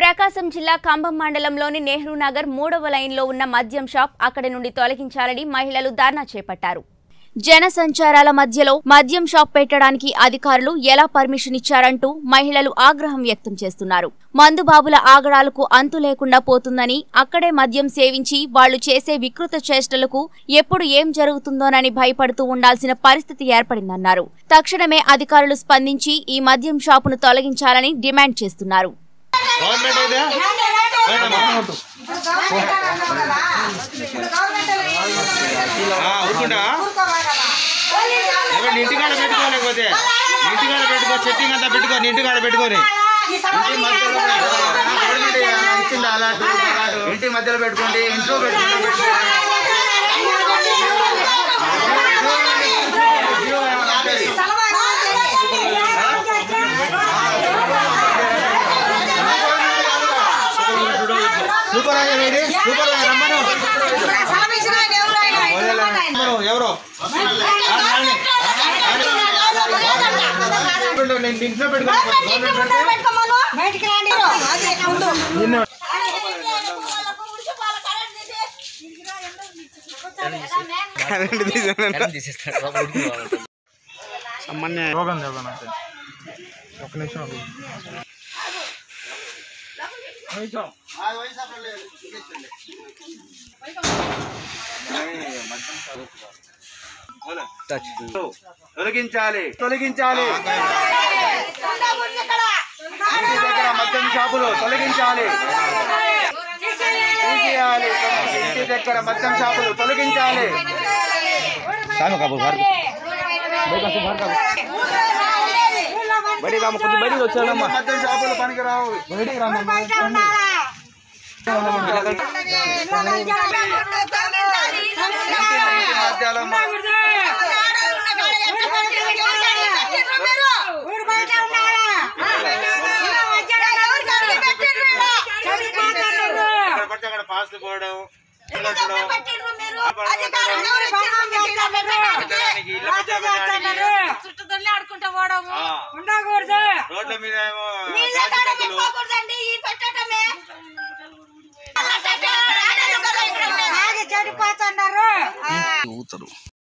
ప్రకాశం జిల్లా కంభం మండలంలోని నెహ్రూ నగర్ మూడవ లైన్లో ఉన్న మద్యం షాప్ అక్కడి నుండి తొలగించాలని మహిళలు ధర్నా చేపట్టారు జన సంచారాల మధ్యలో మద్యం షాప్ పెట్టడానికి అధికారులు ఎలా పర్మిషన్ ఇచ్చారంటూ మహిళలు ఆగ్రహం వ్యక్తం చేస్తున్నారు మందుబాబుల ఆగడాలకు అంతు లేకుండా పోతుందని అక్కడే మద్యం సేవించి వాళ్లు చేసే వికృత చేష్టలకు ఎప్పుడు ఏం జరుగుతుందోనని భయపడుతూ ఉండాల్సిన పరిస్థితి ఏర్పడిందన్నారు తక్షణమే అధికారులు స్పందించి ఈ మద్యం షాపును తొలగించాలని డిమాండ్ చేస్తున్నారు గవర్నమెంట్ అయితే ఆ, ఊరుకుంటా ఎవరు ఇంటికాడ పెట్టుకో లేకపోతే ఇంటికాడ పెట్టుకో సెట్టింగ్ అంతా పెట్టుకో నీ ఇంటికాడ పెట్టుకొని ఇంటి మధ్యలో గవర్నమెంట్ ఇచ్చింది అలాంటి ఇంటి మధ్యలో పెట్టుకోండి ఇంట్లో పెట్టుకోండి జీవో ఏమైనా ఉంటుంది. Supervisor AD? సూపర్వైజర్ రమ్మను. రమ్మను, ఎవరు ఆ, రాని. రాని. నేను ఇంట్లో పెట్టుకో బయటికి రాండి అదే ముందు నిన్ను కరెంట్ తీసాను సామాన్య రోగం దేవన ఒక నిమిషం ఆగు. నిమిషం. తొలగించాలి తొలగించాలి ఇంటి దగ్గర మద్యం షాపులు తొలగించాలి తీసేయాలి ఇంటి దగ్గర మద్యం షాపులు తొలగించాలి బడి రామ కొంచెం బయటికి వచ్చానమ్మా మద్యం షాపులు పనికిరావు బయటికి రామమ్మా మధ్యాలమ్మా ఇక్కడ పడితే అక్కడ పాస్లు పోవడం ఇల్లొట్టడం, పెట్టడానికి, ఇల్లు పెట్టడానికి, ఆడుకుంటా పోవడము ఆ, ఉండకూడదు రోడ్ల మీద ఏమో నీళ్ళ గాజు కాడ కప్పులు. పెట్టుకోకూడదండి ఈ పెట్టటమే తాగి చెడిపోతున్నారు